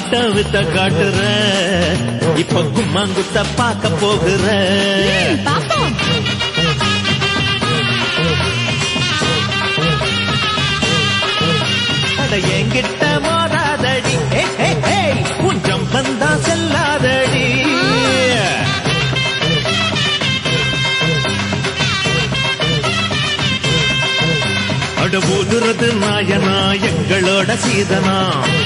கிட்ட வித்த காட்டுற இப்ப கும்மாங்குத்த பார்க்க போகிற பாப்போம் அட என்கிட்ட மோதாதடி ஹே, ஹே, ஹே. கொஞ்சம் வந்தா செல்லாதடி அட ஊதுறது நாயனா எங்களோட சீதனா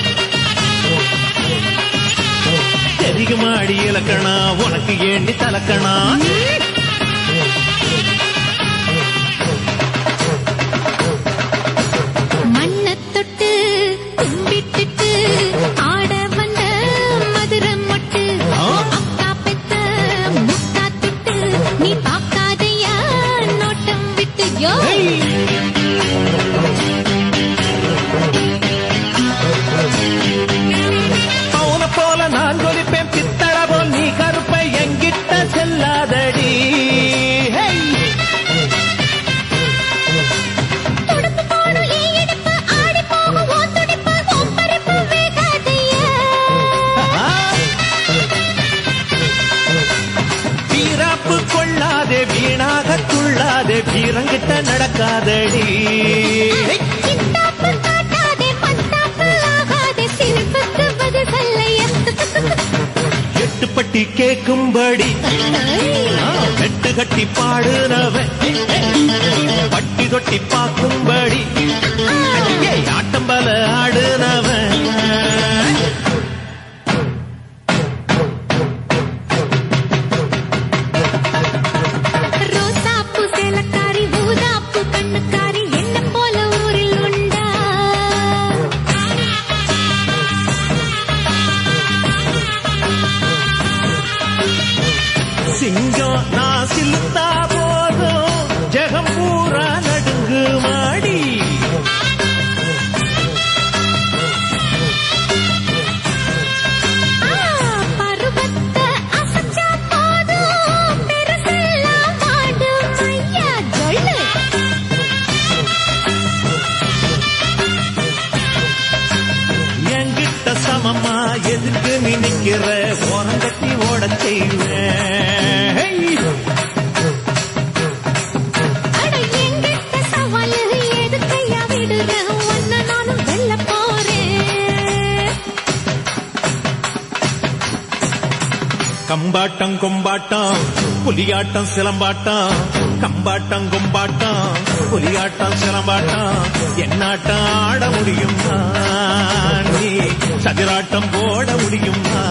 தெரியுமாடி இலக்கணா உனக்கு ஏண்டி தலக்கணா மண்ணத் தொட்டு கும்பிட்டுட்டு ஆட வந்த மதுரம் மொட்டு ஆ? அக்கா பெத்த முக்கா திட்டு நீ பார்க்காதையா நோட்டம் விட்டு யோ அவன போல நான் கொலிப்பேன் பித்தள போல் நீ கருப்பை எங்கிட்ட செல்லாதடி ஹே! துடுப்பு போடும் என் இடுப்பு ஆடி போகும் உன் துடிப்பு உன் பறிப்பு வேகாதையா ஆஹா! வீராப்பு கொள்ளாதே வீணாக துள்ளாதே வீரங்கிட்ட நடக்காதடி ஹே! கித்தாப்பு காட்டாதே பத்தாப்பு ஆகாதே சிரிப்புக்கு பதில் சொல்லையா எட்டுப்பட்டி கேட்கும்படி வெட்டு கட்டி பாடுனவன் பட்டி தொட்டி பார்க்கும்படி அடியே ஆட்டம் பல ஆடுனவன் ரோசாப்பு சேலக்காரி ஊதாப்பு கண்ணுக்காரி என்ன போல ஊரில் உண்டா சிங்கம் நான் சிலுத்தா போதும் ஜெகம் பூரா நடுங்கு மாடி ஆ, பருவத்தை அசைச்சா போதும் பெருசெல்லாம் மாடும் ஐயா ஜொல்லு என்கிட்ட சமமா எதுக்கு நீ நிக்கிற ஓரங்கட்டி ஓட செய்வேன் அட எங்கிட்ட சவாலு எதுக்கையா விடுற ஒன்ன நானும் வெல்ல போறேன் கம்பாட்டம் கொம்பாட்டம் புலியாட்டம் சிலம்பாட்டம் கம்பாட்டம் கொம்பாட்டம் புலியாட்டம் சிலம்பாட்டம் என்னாட்டம் ஆட முடியுமா நீ சதிராட்டம் போட முடியுமா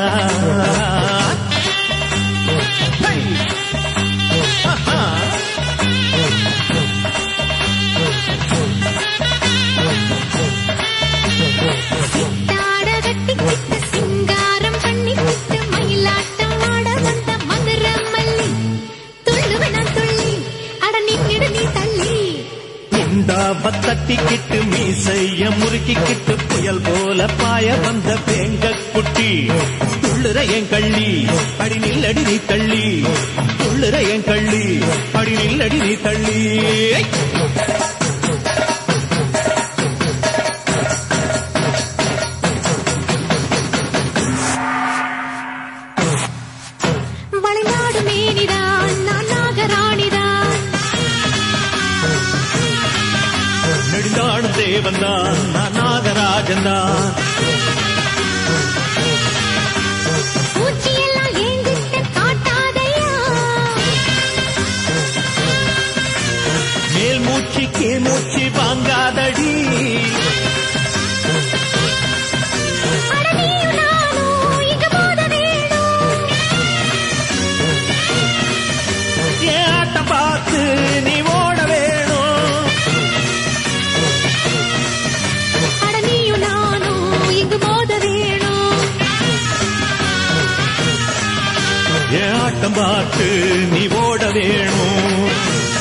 ஹை! ஆஹா! தாட கட்டிக்கிட்டு சிங்காரம் பண்ணிக்கிட்டு மயிலாட்டம் ஆட வந்த மதுர மல்லி துள்ளுவன துள்ளி அட நின்னிடு நீ தள்ளி குண்டாவ தட்டிக்கிட்டு மீசைய முறுக்கிக்கிட்டு புயல் போல பாய வந்த வேங்க குட்டி துள்ளுற என் கள்ளி அடி நில்லடி நீ தள்ளி துள்ளுற என் கள்ளி அடி நில்லடி நீ தள்ளி வளைநாடு மேனிதான் நான் நாகராணிதான் நெடுந்தாடு தேவன் தான் நான் நாகராஜன் தான் பூச்சியெல்லாம் என்கிட்ட காட்டாதையா மேல் மூச்சு கீழ் மூச்சு வாங்காதடி அட நீயும் நானும் இங்க மோத வேணும் என் ஆட்டம் பார்த்து நீ ஓட வேணும் அட நீயும் நானும் இங்கு மோத வேணும் என் ஆட்டம் பார்த்து நீ ஓட வேணும்